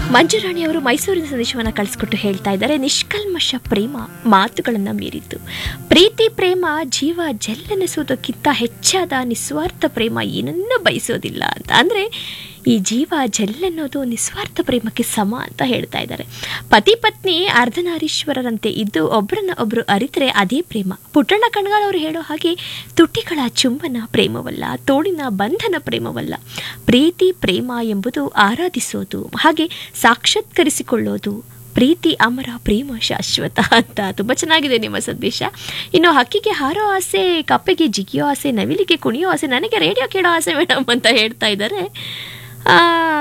ಮಂಜುರಾಣಿ ಅವರು ಮೈಸೂರಿನ ಸಂದೇಶವನ್ನು ಕಳಿಸ್ಕೊಟ್ಟು ಹೇಳ್ತಾ ಇದ್ದಾರೆ ನಿಷ್ಕಲ್ಮಶ ಪ್ರೇಮ ಮಾತುಗಳನ್ನು ಮೀರಿದ್ದು ಪ್ರೀತಿ ಪ್ರೇಮ ಜೀವ ಜಲ್ಲೆನಿಸುವುದಕ್ಕಿಂತ ಹೆಚ್ಚಾದ ನಿಸ್ವಾರ್ಥ ಪ್ರೇಮ ಏನನ್ನ ಬಯಸೋದಿಲ್ಲ ಅಂತ ಅಂದರೆ ಈ ಜೀವ ಜೆಲ್ಲನ್ನೋದು ನಿಸ್ವಾರ್ಥ ಪ್ರೇಮಕ್ಕೆ ಸಮ ಅಂತ ಹೇಳ್ತಾ ಇದ್ದಾರೆ ಪತಿ ಪತ್ನಿ ಅರ್ಧನಾರೀಶ್ವರರಂತೆ ಇದ್ದು ಒಬ್ಬರನ್ನ ಒಬ್ಬರು ಅರಿತರೆ ಅದೇ ಪ್ರೇಮ ಪುಟ್ಟಣ್ಣ ಕಣ್ಗಾಲ್ ಅವರು ಹೇಳೋ ಹಾಗೆ ತುಟಿಗಳ ಚುಂಬನ ಪ್ರೇಮವಲ್ಲ ತೋಳಿನ ಬಂಧನ ಪ್ರೇಮವಲ್ಲ ಪ್ರೀತಿ ಪ್ರೇಮ ಎಂಬುದು ಆರಾಧಿಸೋದು ಹಾಗೆ ಸಾಕ್ಷಾತ್ಕರಿಸಿಕೊಳ್ಳೋದು ಪ್ರೀತಿ ಅಮರ ಪ್ರೇಮ ಶಾಶ್ವತ ಅಂತ ತುಂಬ ಚೆನ್ನಾಗಿದೆ ನಿಮ್ಮ ಸಂದೇಶ ಇನ್ನು ಹಕ್ಕಿಗೆ ಹಾರೋ ಆಸೆ ಕಪ್ಪೆಗೆ ಜಿಗಿಯೋ ಆಸೆ ನವಿಲಿಗೆ ಕುಣಿಯೋ ಆಸೆ ನನಗೆ ರೇಡಿಯೋ ಕೇಳೋ ಆಸೆ ಮೇಡಮ್ ಅಂತ ಹೇಳ್ತಾ ಇದ್ದಾರೆ ಆ,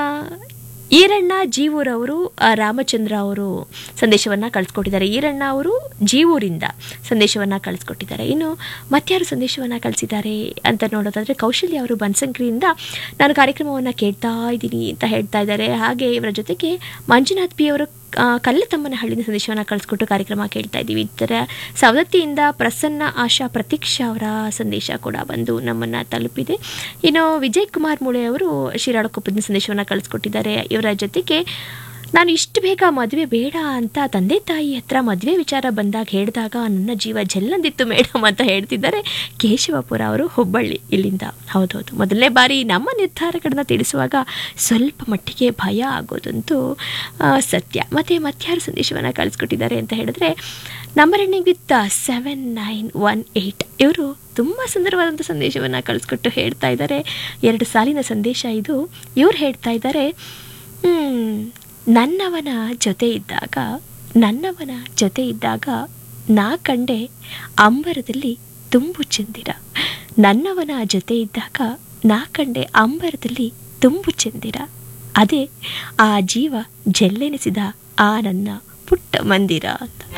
ಈರಣ್ಣ ಜೀವೂರವರು ಆ, ರಾಮಚಂದ್ರ ಅವರು ಸಂದೇಶವನ್ನು ಕಳಿಸ್ಕೊಟ್ಟಿದ್ದಾರೆ ಈರಣ್ಣ ಅವರು ಜೀವೂರಿಂದ ಸಂದೇಶವನ್ನು ಕಳಿಸ್ಕೊಟ್ಟಿದ್ದಾರೆ ಇನ್ನು ಮತ್ಯಾರು ಸಂದೇಶವನ್ನು ಕಳಿಸಿದ್ದಾರೆ ಅಂತ ನೋಡೋದಾದರೆ ಕೌಶಲ್ಯ ಅವರು ಬನಸಂಕ್ರಿಯಿಂದ ನಾನು ಕಾರ್ಯಕ್ರಮವನ್ನು ಕೇಳ್ತಾ ಇದ್ದೀನಿ ಅಂತ ಹೇಳ್ತಾ ಇದ್ದಾರೆ ಹಾಗೆ ಇವರ ಜೊತೆಗೆ ಮಂಜುನಾಥ್ ಪಿ ಅವರು ಆ, ಕಲ್ಲತಮ್ಮನ ಹಳ್ಳಿನ ಸಂದೇಶವನ್ನು ಕಳಿಸ್ಕೊಟ್ಟು ಕಾರ್ಯಕ್ರಮ ಕೇಳ್ತಾ ಇದ್ದೀವಿ ಇತರ ಸವದತ್ತಿಯಿಂದ ಪ್ರಸನ್ನ ಆಶಾ ಪ್ರತೀಕ್ಷಾ ಅವರ ಸಂದೇಶ ಕೂಡ ಬಂದು ನಮ್ಮನ್ನು ತಲುಪಿದೆ ಇನ್ನು ವಿಜಯ್ ಕುಮಾರ್ ಮುಳೆ ಅವರು ಶಿರಾಳಕೊಪ್ಪದ ಸಂದೇಶವನ್ನು ಕಳಿಸ್ಕೊಟ್ಟಿದ್ದಾರೆ ಇವರ ಜೊತೆಗೆ ನಾನು ಇಷ್ಟು ಬೇಗ ಮದುವೆ ಬೇಡ ಅಂತ ತಂದೆ ತಾಯಿ ಹತ್ರ ಮದುವೆ ವಿಚಾರ ಬಂದಾಗ ಹೇಳಿದಾಗ ನನ್ನ ಜೀವ ಜಲ್ಲಂದಿತ್ತು ಮೇಡಮ್ ಅಂತ ಹೇಳ್ತಿದ್ದಾರೆ ಕೇಶವಪುರ ಅವರು ಹುಬ್ಬಳ್ಳಿ ಇಲ್ಲಿಂದ ಹೌದೌದು ಮೊದಲನೇ ಬಾರಿ ನಮ್ಮ ನಿರ್ಧಾರಗಳನ್ನ ತಿಳಿಸುವಾಗ ಸ್ವಲ್ಪ ಮಟ್ಟಿಗೆ ಭಯ ಆಗೋದಂತೂ ಆ, ಸತ್ಯ ಮತ್ತು ಮತ್ಯಾರು ಸಂದೇಶವನ್ನು ಕಳಿಸ್ಕೊಟ್ಟಿದ್ದಾರೆ ಅಂತ ಹೇಳಿದ್ರೆ number ending with seven nine one eight ಇವರು ತುಂಬ ಸುಂದರವಾದಂಥ ಸಂದೇಶವನ್ನು ಕಳಿಸ್ಕೊಟ್ಟು ಹೇಳ್ತಾ ಇದ್ದಾರೆ ಎರಡು ಸಾಲಿನ ಸಂದೇಶ ಇದು ಇವ್ರು ಹೇಳ್ತಾ ಇದ್ದಾರೆ ಹ್ಮ್, ನನ್ನವನ ಜೊತೆ ಇದ್ದಾಗ ನನ್ನವನ ಜೊತೆ ಇದ್ದಾಗ ನಾ ಕಂಡೆ ಅಂಬರದಲ್ಲಿ ತುಂಬು ಚಂದಿರ ನನ್ನವನ ಜೊತೆ ಇದ್ದಾಗ ನಾ ಕಂಡೆ ಅಂಬರದಲ್ಲಿ ತುಂಬು ಚಂದಿರ ಅದೇ ಆ ಜೀವ ಜಲ್ಲೆನಿಸಿದ ಆ ನನ್ನ ಪುಟ್ಟ ಮಂದಿರ ಅಂತ